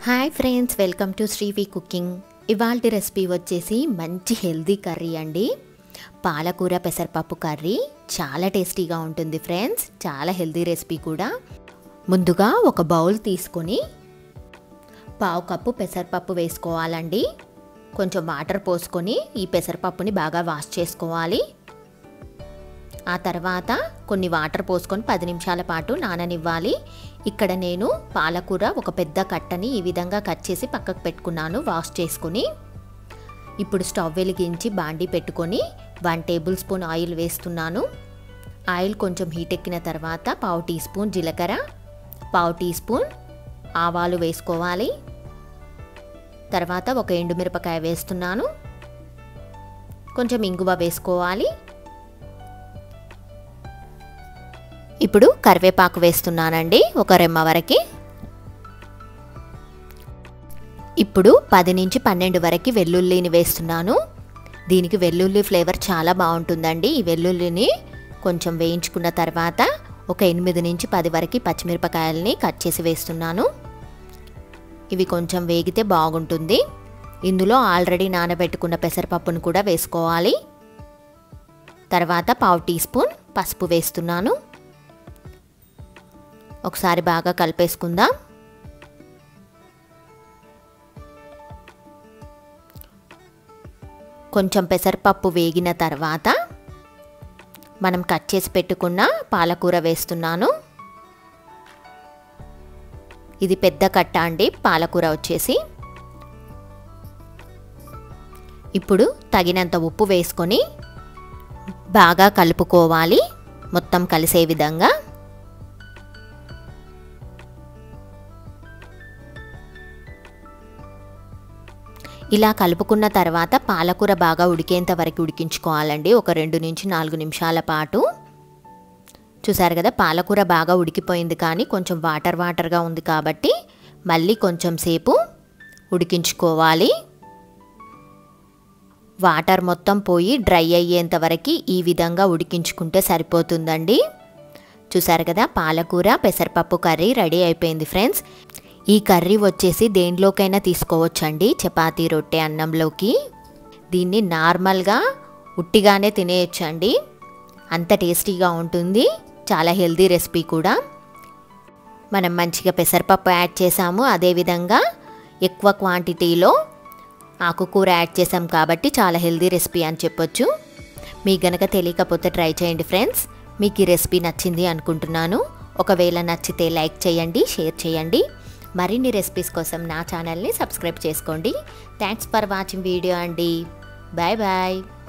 hi friends welcome to Srivi cooking ఇవాళ recipe వచ్చేసి మంచి హెల్దీ కర్రీ అండి పాలకూర పెసరపప్పు కర్రీ చాలా టేస్టీగా ఉంటుంది ఫ్రెండ్స్ చాలా హెల్దీ రెసిపీ కూడా ముందుగా ఒక బౌల్ తీసుకొని పావు కప్పు పెసరపప్పు వేసుకోవాలండి కొంచెం వాటర్ పోసుకొని ఈ పెసరపప్పుని బాగా వాష్ చేసుకోవాలి ఆ తర్వాత కొన్ని వాటర్ పోసుకొని పది నిమిషాల పాటు నాననివ్వాలి ఇక్కడ నేను పాలకూర ఒక పెద్ద కట్టని ఈ విధంగా కట్ చేసి పక్కకు పెట్టుకున్నాను వాష్ చేసుకుని ఇప్పుడు స్టవ్ వెలిగించి బాండీ పెట్టుకొని వన్ టేబుల్ స్పూన్ ఆయిల్ వేస్తున్నాను ఆయిల్ కొంచెం హీట్ ఎక్కిన తర్వాత పావు టీ స్పూన్ జీలకర్ర పావు టీ స్పూన్ ఆవాలు వేసుకోవాలి తర్వాత ఒక ఎండుమిరపకాయ వేస్తున్నాను కొంచెం ఇంగువ వేసుకోవాలి ఇప్పుడు కరివేపాకు వేస్తున్నానండి ఒక రెమ్మ వరకు ఇప్పుడు పది నుంచి పన్నెండు వరకు వెల్లుల్లిని వేస్తున్నాను దీనికి వెల్లుల్లి ఫ్లేవర్ చాలా బాగుంటుందండి ఈ వెల్లుల్లిని కొంచెం వేయించుకున్న తర్వాత ఒక ఎనిమిది నుంచి పది వరకు పచ్చిమిరపకాయలని కట్ చేసి వేస్తున్నాను ఇవి కొంచెం వేగితే బాగుంటుంది ఇందులో ఆల్రెడీ నానబెట్టుకున్న పెసరపప్పును కూడా వేసుకోవాలి తర్వాత పావు టీ స్పూన్ పసుపు వేస్తున్నాను ఒకసారి బాగా కలిపేసుకుందాం కొంచెం పెసరపప్పు వేగిన తర్వాత మనం కట్ చేసి పెట్టుకున్న పాలకూర వేస్తున్నాను ఇది పెద్ద కట్ట అండి పాలకూర వచ్చేసి ఇప్పుడు తగినంత ఉప్పు వేసుకొని బాగా కలుపుకోవాలి మొత్తం కలిసే విధంగా ఇలా కలుపుకున్న తర్వాత పాలకూర బాగా ఉడికేంత వరకు ఉడికించుకోవాలండి ఒక రెండు నుంచి నాలుగు నిమిషాల పాటు చూసారు కదా పాలకూర బాగా ఉడికిపోయింది కానీ కొంచెం వాటర్ వాటర్గా ఉంది కాబట్టి మళ్ళీ కొంచెం సేపు ఉడికించుకోవాలి వాటర్ మొత్తం పోయి డ్రై అయ్యేంత వరకు ఈ విధంగా ఉడికించుకుంటే సరిపోతుందండి చూసారు కదా పాలకూర పెసరపప్పు కర్రీ రెడీ అయిపోయింది ఫ్రెండ్స్ ఈ కర్రీ వచ్చేసి దేనిలోకైనా తీసుకోవచ్చండి చపాతీ రొట్టె అన్నంలోకి దీన్ని నార్మల్గా ఉట్టిగానే తినేయచ్చండి అంత టేస్టీగా ఉంటుంది చాలా హెల్దీ రెసిపీ కూడా మనం మంచిగా పెసరపప్పు యాడ్ చేసాము అదేవిధంగా ఎక్కువ క్వాంటిటీలో ఆకుకూర యాడ్ చేసాం కాబట్టి చాలా హెల్దీ రెసిపీ అని చెప్పొచ్చు మీకు గనక తెలియకపోతే ట్రై చేయండి ఫ్రెండ్స్ మీకు ఈ రెసిపీ నచ్చింది అనుకుంటున్నాను ఒకవేళ నచ్చితే లైక్ చేయండి షేర్ చేయండి మరిన్ని రెసిపీస్ కోసం నా ఛానల్ని సబ్స్క్రైబ్ చేసుకోండి థ్యాంక్స్ ఫర్ వాచింగ్ వీడియో అండి బాయ్ బాయ్